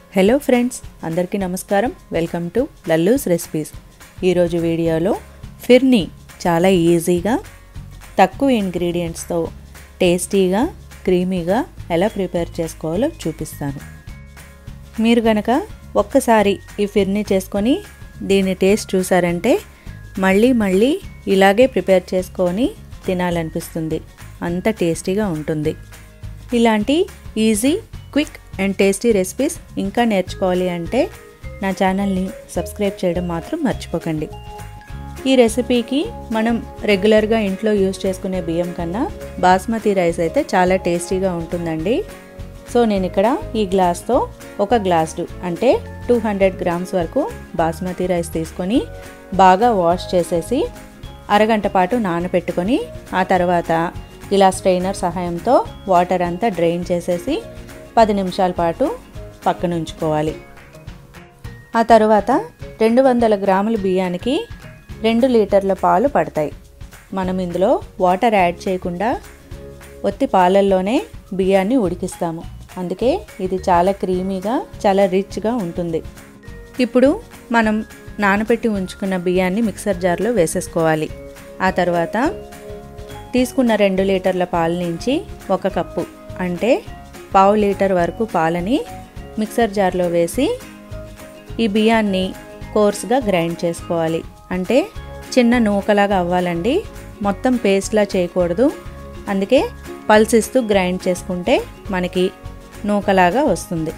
hello friends అందరికీ నమస్కారం welcome to లల్లూస్ recipes ఈరోజు వీడియోలో ఫిర్ని చాలా ఈజీగా తక్కువ ఇంగ్రీడియంట్స్తో టేస్టీగా క్రీమీగా ఎలా ప్రిపేర్ చేసుకోవాలో చూపిస్తాను మీరు గనక ఒక్కసారి ఈ ఫిర్ని చేసుకొని దీని టేస్ట్ చూసారంటే మళ్ళీ మళ్ళీ ఇలాగే ప్రిపేర్ చేసుకొని తినాలనిపిస్తుంది అంత టేస్టీగా ఉంటుంది ఇలాంటి easy quick and tasty recipes ఇంకా నేర్చుకోవాలి అంటే నా ఛానల్ని సబ్స్క్రైబ్ చేయడం మాత్రం మర్చిపోకండి ఈ రెసిపీకి మనం రెగ్యులర్గా ఇంట్లో యూస్ చేసుకునే బియ్యం కన్నా బాస్మతి రైస్ అయితే చాలా టేస్టీగా ఉంటుందండి సో నేను ఇక్కడ ఈ గ్లాస్తో ఒక గ్లాసు అంటే టూ హండ్రెడ్ గ్రామ్స్ వరకు బాస్మతి రైస్ తీసుకొని బాగా వాష్ చేసేసి అరగంట పాటు నానబెట్టుకొని ఆ తర్వాత ఇలా స్ట్రైనర్ సహాయంతో వాటర్ అంతా డ్రైన్ చేసేసి పది నిమిషాల పాటు పక్కన ఉంచుకోవాలి ఆ తర్వాత రెండు వందల గ్రాముల బియ్యానికి రెండు లీటర్ల పాలు పడతాయి మనం ఇందులో వాటర్ యాడ్ చేయకుండా ఒత్తి పాలల్లోనే బియ్యాన్ని ఉడికిస్తాము అందుకే ఇది చాలా క్రీమీగా చాలా రిచ్గా ఉంటుంది ఇప్పుడు మనం నానబెట్టి ఉంచుకున్న బియ్యాన్ని మిక్సర్ జార్లో వేసేసుకోవాలి ఆ తర్వాత తీసుకున్న రెండు లీటర్ల పాల నుంచి ఒక కప్పు అంటే పావు లీటర్ వరకు పాలని మిక్సర్ జార్లో వేసి ఈ బియ్యాన్ని కోర్స్గా గ్రైండ్ చేసుకోవాలి అంటే చిన్న నూకలాగా అవ్వాలండి మొత్తం పేస్ట్లా చేయకూడదు అందుకే పల్స్ ఇస్తూ గ్రైండ్ చేసుకుంటే మనకి నూకలాగా వస్తుంది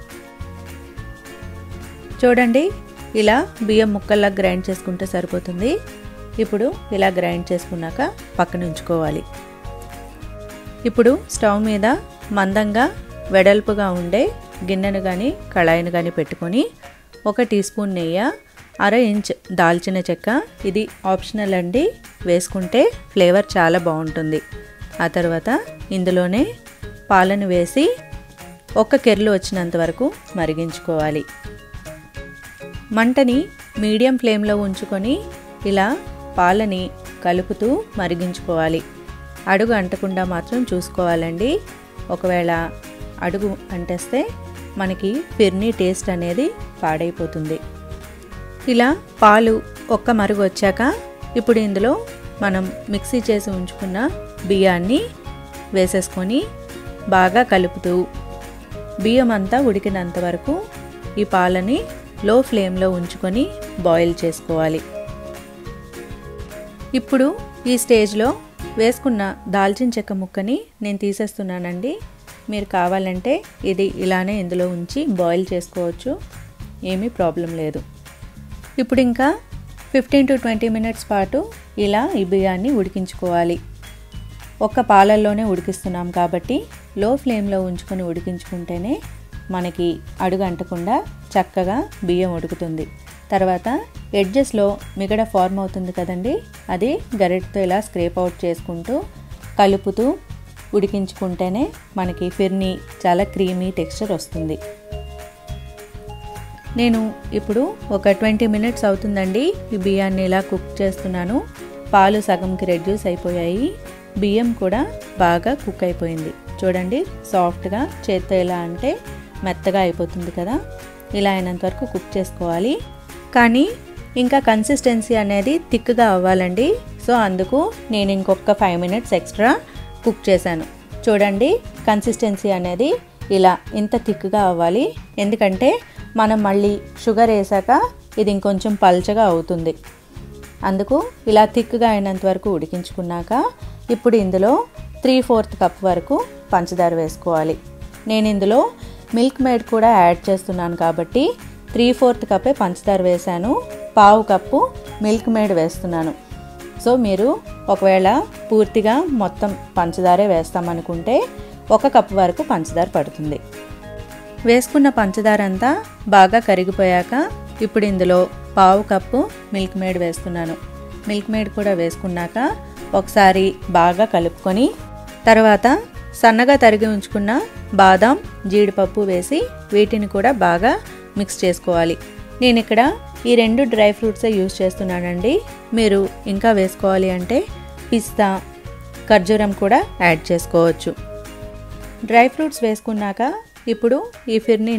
చూడండి ఇలా బియ్యం ముక్కల్లా గ్రైండ్ చేసుకుంటే సరిపోతుంది ఇప్పుడు ఇలా గ్రైండ్ చేసుకున్నాక పక్కన ఉంచుకోవాలి ఇప్పుడు స్టవ్ మీద మందంగా వెడల్పుగా ఉండే గిన్నెను కానీ కళాయిని కానీ పెట్టుకొని ఒక టీ స్పూన్ నెయ్యి అర ఇంచ్ దాల్చిన చెక్క ఇది ఆప్షనల్ అండి వేసుకుంటే ఫ్లేవర్ చాలా బాగుంటుంది ఆ తర్వాత ఇందులోనే పాలను వేసి ఒక కెర్లు వచ్చినంత వరకు మరిగించుకోవాలి మంటని మీడియం ఫ్లేమ్లో ఉంచుకొని ఇలా పాలని కలుపుతూ మరిగించుకోవాలి అడుగు అంటకుండా మాత్రం చూసుకోవాలండి ఒకవేళ అడుగు అంటేస్తే మనకి ఫిర్నీ టేస్ట్ అనేది పాడైపోతుంది ఇలా పాలు ఒక్క మరుగు వచ్చాక ఇప్పుడు ఇందులో మనం మిక్సీ చేసి ఉంచుకున్న బియ్యాన్ని వేసేసుకొని బాగా కలుపుతూ బియ్యం అంతా ఉడికినంత వరకు ఈ పాలని లో ఫ్లేమ్లో ఉంచుకొని బాయిల్ చేసుకోవాలి ఇప్పుడు ఈ స్టేజ్లో వేసుకున్న దాల్చిన చెక్క ముక్కని నేను తీసేస్తున్నానండి మీరు కావాలంటే ఇది ఇలానే ఇందులో ఉంచి బాయిల్ చేసుకోవచ్చు ఏమీ ప్రాబ్లం లేదు ఇప్పుడు ఇంకా ఫిఫ్టీన్ టు ట్వంటీ మినిట్స్ పాటు ఇలా ఈ బియ్యాన్ని ఉడికించుకోవాలి ఒక్క పాలల్లోనే ఉడికిస్తున్నాం కాబట్టి లో ఫ్లేమ్లో ఉంచుకొని ఉడికించుకుంటేనే మనకి అడుగు అంటకుండా చక్కగా బియ్యం ఉడుకుతుంది తర్వాత ఎడ్జెస్లో మిగడ ఫార్మ్ అవుతుంది కదండి అది గరిటతో ఇలా స్క్రేప్ అవుట్ చేసుకుంటూ కలుపుతూ ఉడికించుకుంటేనే మనకి ఫిర్ని చాలా క్రీమీ టెక్స్చర్ వస్తుంది నేను ఇప్పుడు ఒక ట్వంటీ మినిట్స్ అవుతుందండి ఈ బియ్యాన్ని ఇలా కుక్ చేస్తున్నాను పాలు సగంకి రెడ్యూస్ అయిపోయాయి బియ్యం కూడా బాగా కుక్ అయిపోయింది చూడండి సాఫ్ట్గా చేత్తో ఎలా అంటే మెత్తగా అయిపోతుంది కదా ఇలా అయినంత వరకు కుక్ చేసుకోవాలి కానీ ఇంకా కన్సిస్టెన్సీ అనేది థిక్గా అవ్వాలండి సో అందుకు నేను ఇంకొక ఫైవ్ మినిట్స్ ఎక్స్ట్రా కుక్ చేశాను చూడండి కన్సిస్టెన్సీ అనేది ఇలా ఇంత థిక్గా అవ్వాలి ఎందుకంటే మనం మళ్ళీ షుగర్ వేసాక ఇది ఇంకొంచెం పల్చగా అవుతుంది అందుకు ఇలా థిక్గా అయినంత వరకు ఉడికించుకున్నాక ఇప్పుడు ఇందులో త్రీ ఫోర్త్ కప్ వరకు పంచదార వేసుకోవాలి నేను ఇందులో మిల్క్ మేడ్ కూడా యాడ్ చేస్తున్నాను కాబట్టి త్రీ ఫోర్త్ కప్పే పంచదార వేశాను పావు కప్పు మిల్క్ మేడ్ వేస్తున్నాను సో మీరు ఒకవేళ పూర్తిగా మొత్తం పంచదారే వేస్తామనుకుంటే ఒక కప్పు వరకు పంచదార పడుతుంది వేసుకున్న పంచదార అంతా బాగా కరిగిపోయాక ఇప్పుడు ఇందులో పావు కప్పు మిల్క్ మేడ్ వేస్తున్నాను మిల్క్ మేడ్ కూడా వేసుకున్నాక ఒకసారి బాగా కలుపుకొని తర్వాత సన్నగా తరిగి ఉంచుకున్న బాదాం జీడిపప్పు వేసి వీటిని కూడా బాగా మిక్స్ చేసుకోవాలి నేను ఇక్కడ ఈ రెండు డ్రై ఫ్రూట్సే యూస్ చేస్తున్నానండి మీరు ఇంకా వేసుకోవాలి అంటే పిస్తా ఖర్జూరం కూడా యాడ్ చేసుకోవచ్చు డ్రై ఫ్రూట్స్ వేసుకున్నాక ఇప్పుడు ఈ ఫిర్నీని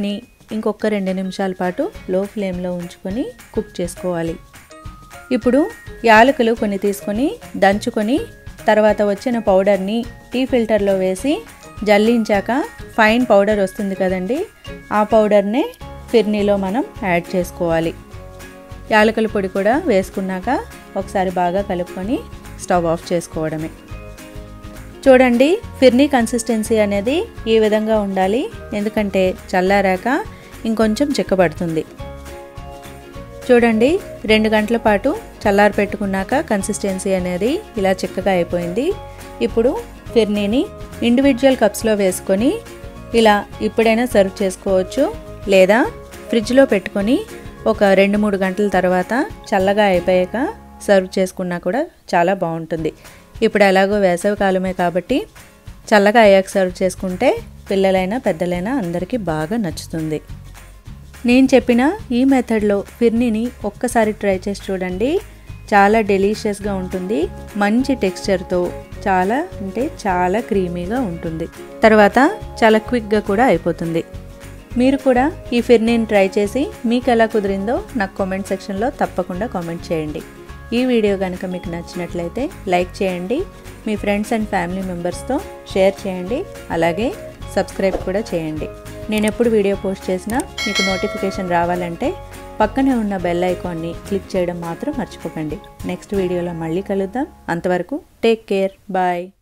ఇంకొక రెండు నిమిషాల పాటు లో ఫ్లేమ్లో ఉంచుకొని కుక్ చేసుకోవాలి ఇప్పుడు యాలకులు కొన్ని తీసుకొని దంచుకొని తర్వాత వచ్చిన పౌడర్ని టీ ఫిల్టర్లో వేసి జల్లించాక ఫైన్ పౌడర్ వస్తుంది కదండి ఆ పౌడర్నే ఫిర్నీలో మనం యాడ్ చేసుకోవాలి యాలకుల పొడి కూడా వేసుకున్నాక ఒకసారి బాగా కలుపుకొని స్టవ్ ఆఫ్ చేసుకోవడమే చూడండి ఫిర్నీ కన్సిస్టెన్సీ అనేది ఈ విధంగా ఉండాలి ఎందుకంటే చల్లారాక ఇంకొంచెం చిక్కబడుతుంది చూడండి రెండు గంటల పాటు చల్లారి పెట్టుకున్నాక కన్సిస్టెన్సీ అనేది ఇలా చిక్కగా అయిపోయింది ఇప్పుడు ఫిర్నీని ఇండివిజువల్ కప్స్లో వేసుకొని ఇలా ఇప్పుడైనా సర్వ్ చేసుకోవచ్చు లేదా ఫ్రిడ్జ్లో పెట్టుకొని ఒక రెండు మూడు గంటల తర్వాత చల్లగా అయిపోయాక సర్వ్ చేసుకున్నా కూడా చాలా బాగుంటుంది ఇప్పుడు ఎలాగో వేసవి కాలమే కాబట్టి చల్లగా అయ్యాక సర్వ్ చేసుకుంటే పిల్లలైనా పెద్దలైనా అందరికీ బాగా నచ్చుతుంది నేను చెప్పిన ఈ మెథడ్లో ఫిర్నీని ఒక్కసారి ట్రై చేసి చూడండి చాలా డెలీషియస్గా ఉంటుంది మంచి టెక్స్చర్తో చాలా అంటే చాలా క్రీమీగా ఉంటుంది తర్వాత చాలా క్విక్గా కూడా అయిపోతుంది మీరు కూడా ఈ ఫిర్నీని ట్రై చేసి మీకు ఎలా కుదిరిందో నాకు కామెంట్ సెక్షన్లో తప్పకుండా కామెంట్ చేయండి ఈ వీడియో కనుక మీకు నచ్చినట్లయితే లైక్ చేయండి మీ ఫ్రెండ్స్ అండ్ ఫ్యామిలీ మెంబర్స్తో షేర్ చేయండి అలాగే సబ్స్క్రైబ్ కూడా చేయండి నేను ఎప్పుడు వీడియో పోస్ట్ చేసినా మీకు నోటిఫికేషన్ రావాలంటే పక్కనే ఉన్న బెల్ ఐకాన్ని క్లిక్ చేయడం మాత్రం మర్చిపోకండి నెక్స్ట్ వీడియోలో మళ్ళీ కలుద్దాం అంతవరకు టేక్ కేర్ బాయ్